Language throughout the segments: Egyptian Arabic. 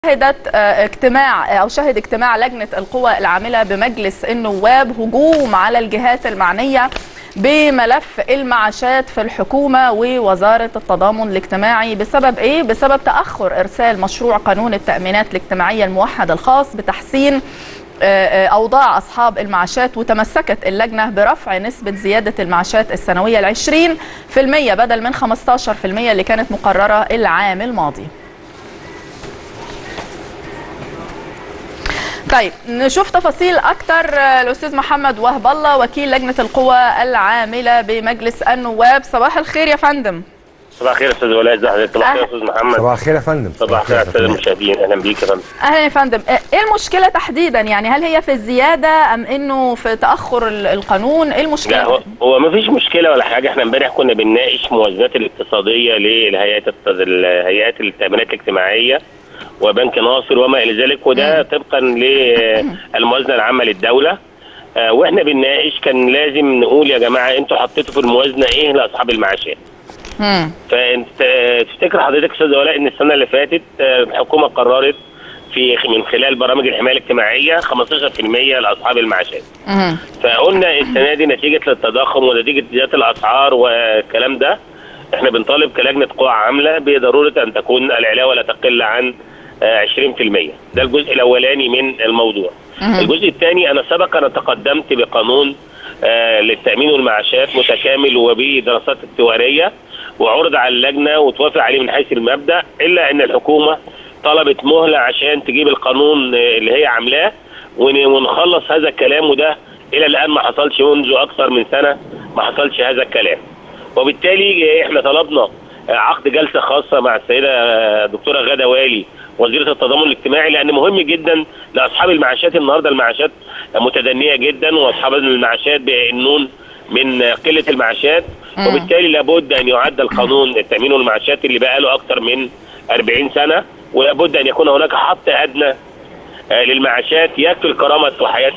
شهدت اجتماع او شهد اجتماع لجنه القوى العامله بمجلس النواب هجوم على الجهات المعنيه بملف المعاشات في الحكومه ووزاره التضامن الاجتماعي بسبب ايه؟ بسبب تاخر ارسال مشروع قانون التامينات الاجتماعيه الموحد الخاص بتحسين اوضاع اصحاب المعاشات وتمسكت اللجنه برفع نسبه زياده المعاشات السنويه ل 20% بدل من 15% اللي كانت مقرره العام الماضي. طيب نشوف تفاصيل اكتر الاستاذ محمد وهب الله وكيل لجنه القوى العامله بمجلس النواب صباح الخير يا فندم صباح الخير يا استاذ ولاء ازي حضرتك صباح الخير يا استاذ محمد صباح الخير يا فندم صباح الخير يا استاذ المشاهدين اهلا بيك يا فندم اهلا يا فندم ايه المشكله تحديدا يعني هل هي في الزياده ام انه في تاخر القانون ايه المشكله لا هو, هو ما فيش مشكله ولا حاجه احنا امبارح كنا بنناقش موازنات الاقتصاديه للهيئات الهيئات التامينات الاجتماعيه وبنك ناصر وما الى ذلك وده طبقا للموازنه العامه للدوله آه واحنا بنناقش كان لازم نقول يا جماعه انتوا حطيتوا في الموازنه ايه لاصحاب المعاشات فانت تفتكر حضرتك استاذ ولاء ان السنه اللي فاتت الحكومه قررت في من خلال برامج الحمايه الاجتماعيه 15% لاصحاب المعاشات. فقلنا السنه دي نتيجه للتضخم ونتيجه زياده الاسعار والكلام ده احنا بنطالب كلجنه قوى عامله بضروره ان تكون العلاوه لا تقل عن 20% ده الجزء الاولاني من الموضوع. الجزء الثاني انا سبق انا تقدمت بقانون آه للتامين والمعاشات متكامل وبدراسات اكتواريه وعرض على اللجنه وتوافق عليه من حيث المبدا الا ان الحكومه طلبت مهله عشان تجيب القانون اللي هي عاملاه ونخلص هذا الكلام وده الى الان ما حصلش منذ اكثر من سنه ما حصلش هذا الكلام وبالتالي احنا طلبنا عقد جلسه خاصه مع السيده دكتوره غاده والي وزيره التضامن الاجتماعي لان مهم جدا لاصحاب المعاشات النهارده المعاشات متدنيه جدا واصحاب المعاشات بيئنون من قله المعاشات وبالتالي لابد ان يعدل قانون التامين والمعاشات اللي بقى له اكثر من 40 سنه ولابد ان يكون هناك حط ادنى للمعاشات يكفي كرامه وحياه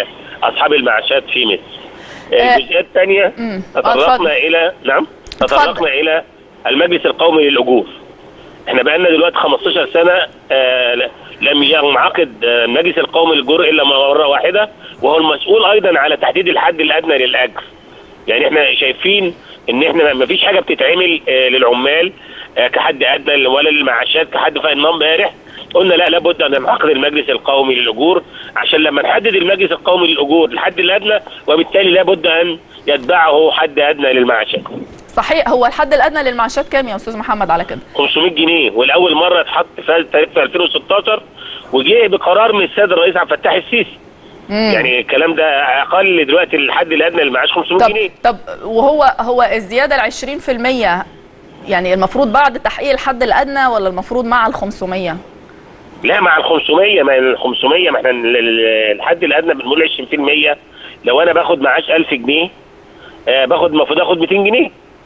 اصحاب المعاشات في مصر. الجزئيه الثانيه تطرقنا الى نعم تطرقنا الى المجلس القومي للاجور. احنا بقى لنا دلوقتي 15 سنه آه لم ينعقد المجلس القومي للاجور الا مره واحده وهو المسؤول ايضا على تحديد الحد الادنى للاجر. يعني احنا شايفين ان احنا ما فيش حاجه بتتعمل آه للعمال آه كحد ادنى ولا للمعاشات كحد فإنما امبارح قلنا لا لابد ان نعقد المجلس القومي للاجور عشان لما نحدد المجلس القومي للاجور الحد الادنى وبالتالي لابد ان يتبعه حد ادنى للمعاشات. صحيح هو الحد الادنى للمعاشات كام يا استاذ محمد على كده 500 جنيه والاول مره اتحط في 2016 وجه بقرار من السيد الرئيس عبد الفتاح السيسي مم. يعني الكلام ده اقل دلوقتي الحد الادنى للمعاش 500 طب جنيه طب وهو هو الزياده ال 20% يعني المفروض بعد تحقيق الحد الادنى ولا المفروض مع ال 500 لا مع ال 500 ما ال 500 ما احنا الحد الادنى بنقول 20% لو انا باخد معاش 1000 جنيه آه باخد المفروض اخد 200 جنيه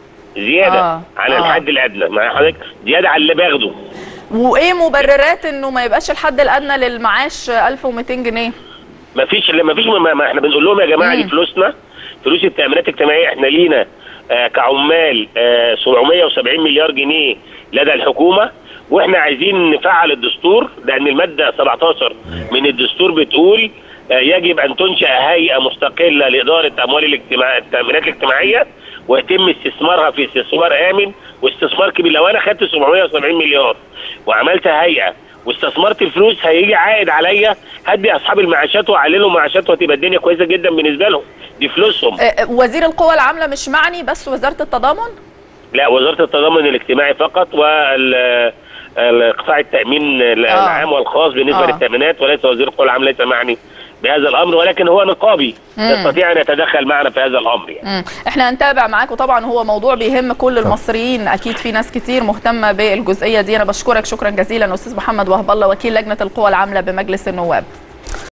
زياده آه. على آه. الحد الادنى مع حضرتك زياده على اللي باخده وايه مبررات انه ما يبقاش الحد الادنى للمعاش 1200 جنيه ما فيش ما فيش ما, ما احنا بنقول لهم يا جماعه دي فلوسنا فلوس التامينات الاجتماعيه احنا لينا آه كعمال آه 770 مليار جنيه لدى الحكومه واحنا عايزين نفعل الدستور لان الماده 17 من الدستور بتقول آه يجب ان تنشا هيئه مستقله لاداره اموال الاجتماع التامينات الاجتماعيه ويتم استثمارها في استثمار امن واستثمار كبير لو انا خدت 770 مليار وعملت هيئه واستثمرت الفلوس هيجي عائد عليا هدي اصحاب المعاشات واعللهم معاشات وهتبقى الدنيا كويسه جدا بالنسبه لهم دي فلوسهم وزير القوى العامله مش معني بس وزاره التضامن لا وزاره التضامن الاجتماعي فقط وال قطاع التامين العام والخاص بالنسبه آه. للتامينات وليس وزير القوى العامله ليس معني بهذا الامر ولكن هو نقابي يستطيع ان يتدخل معنا في هذا الامر يعني. مم. احنا هنتابع معاك وطبعا هو موضوع بيهم كل المصريين اكيد في ناس كتير مهتمه بالجزئيه دي انا بشكرك شكرا جزيلا استاذ محمد وهب الله وكيل لجنه القوى العامله بمجلس النواب